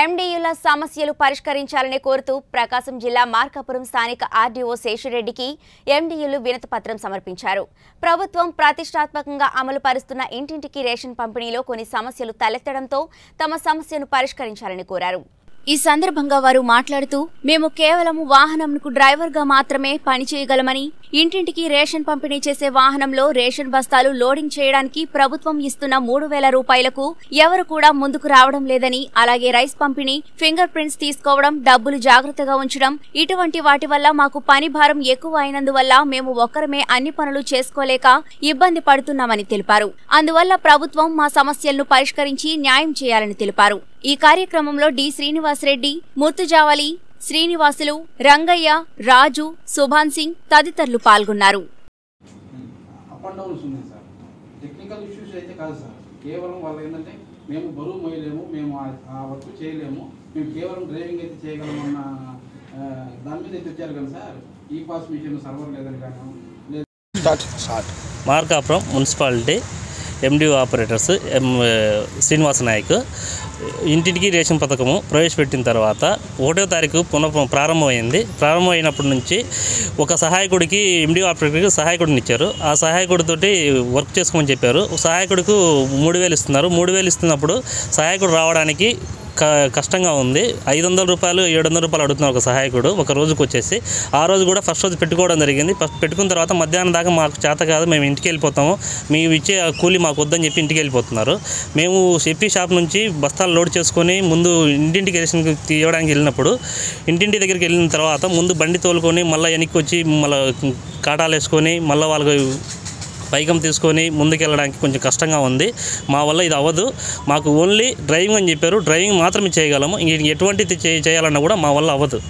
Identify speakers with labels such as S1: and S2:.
S1: ఎండీయూల సమస్యలు పరిష్కరించాలని కోరుతూ ప్రకాశం జిల్లా మార్కాపురం స్థానిక ఆర్డీఓ శేషిరెడ్డికి ఎండీయూలు వినతిపత్రం సమర్పించారు ప్రభుత్వం ప్రతిష్టాత్మకంగా అమలు పరుస్తున్న ఇంటింటికి రేషన్ పంపిణీలో కొన్ని సమస్యలు తలెత్తడంతో తమ సమస్యను పరిష్కరించాలని కోరారు ఈ సందర్భంగా వారు మాట్లాడుతూ మేము కేవలం వాహనంకు డ్రైవర్గా మాత్రమే పనిచేయగలమని ఇంటింటికి రేషన్ పంపిణీ చేసే వాహనంలో రేషన్ బస్తాలు లోడింగ్ చేయడానికి ప్రభుత్వం ఇస్తున్న మూడు వేల రూపాయలకు ఎవరు కూడా ముందుకు రావడం లేదని అలాగే రైస్ పంపిణీ ఫింగర్ ప్రింట్స్ తీసుకోవడం డబ్బులు జాగ్రత్తగా ఉంచడం ఇటువంటి వాటి వల్ల మాకు పని భారం ఎక్కువ అయినందువల్ల మేము ఒక్కరమే అన్ని పనులు చేసుకోలేక ఇబ్బంది పడుతున్నామని తెలిపారు అందువల్ల ప్రభుత్వం మా సమస్యలను పరిష్కరించి న్యాయం చేయాలని తెలిపారు ఈ కార్యక్రమంలో డి శ్రీనివాసరెడ్డి ముత్తుజావలి శ్రీనివాసులు రంగయ్య రాజు సుభాన్ సింగ్ తదితరులు పాల్గొన్నారు
S2: అప్ అండ్ డౌన్స్ ఉన్నాయి సార్ టెక్నికల్ ఇష్యూస్ అయితే కాదు సార్ కేవలం వాళ్ళు ఏంటంటే మేము బరువు మోయలేము మేము ఆ- ఆ వర్క్ చేయలేము మేము కేవలం డ్రైవింగ్ అయితే చేయగలమన్న ఆ, దాని మీద అయితే వచ్చారు కదా సార్ ఈ పాస్ మిషన్ సర్వర్ లేదని కానీ లేదు
S3: start start
S4: Markapuram municipality MD operators M Srinivasa Nayak ఇంటింటికి రేషన్ పథకము ప్రవేశపెట్టిన తర్వాత ఒకటో తారీఖు పునః ప్రారంభమైంది ప్రారంభమైనప్పటి నుంచి ఒక సహాయకుడికి ఎండి ఆపరేటర్కి సహాయకుడిని ఇచ్చారు ఆ సహాయకుడితోటి వర్క్ చేసుకోమని చెప్పారు సహాయకుడికి మూడు వేలు ఇస్తున్నారు మూడు వేలు ఇస్తున్నప్పుడు సహాయకుడు రావడానికి క కష్టంగా ఉంది ఐదు వందల రూపాయలు ఏడు వందల రూపాయలు అడుగుతున్నారు ఒక సహాయకుడు ఒక రోజుకి వచ్చేసి ఆ రోజు కూడా ఫస్ట్ రోజు పెట్టుకోవడం జరిగింది ఫస్ట్ పెట్టుకున్న తర్వాత మధ్యాహ్నం దాకా మాకు చేత కాదు మేము ఇంటికి వెళ్ళిపోతాము మేము ఇచ్చే ఆ కూలి మాకు వద్దని చెప్పి ఇంటికి వెళ్ళిపోతున్నారు మేము చెప్పి షాప్ నుంచి బస్తాలు లోడ్ చేసుకొని ముందు ఇంటింటికి రేషన్ తీయడానికి వెళ్ళినప్పుడు ఇంటింటి దగ్గరికి వెళ్ళిన తర్వాత ముందు బండి తోలుకొని మళ్ళీ వెనక్కి వచ్చి మళ్ళీ కాటాలు వేసుకొని మళ్ళీ వాళ్ళకి పైకం తీసుకొని ముందుకెళ్ళడానికి కొంచెం కష్టంగా ఉంది మా వల్ల ఇది అవ్వదు మాకు ఓన్లీ డ్రైవింగ్ అని చెప్పారు డ్రైవింగ్ మాత్రమే చేయగలము ఇంక ఎటువంటిది చే- చేయాలన్నా కూడా మా వల్ల అవ్వదు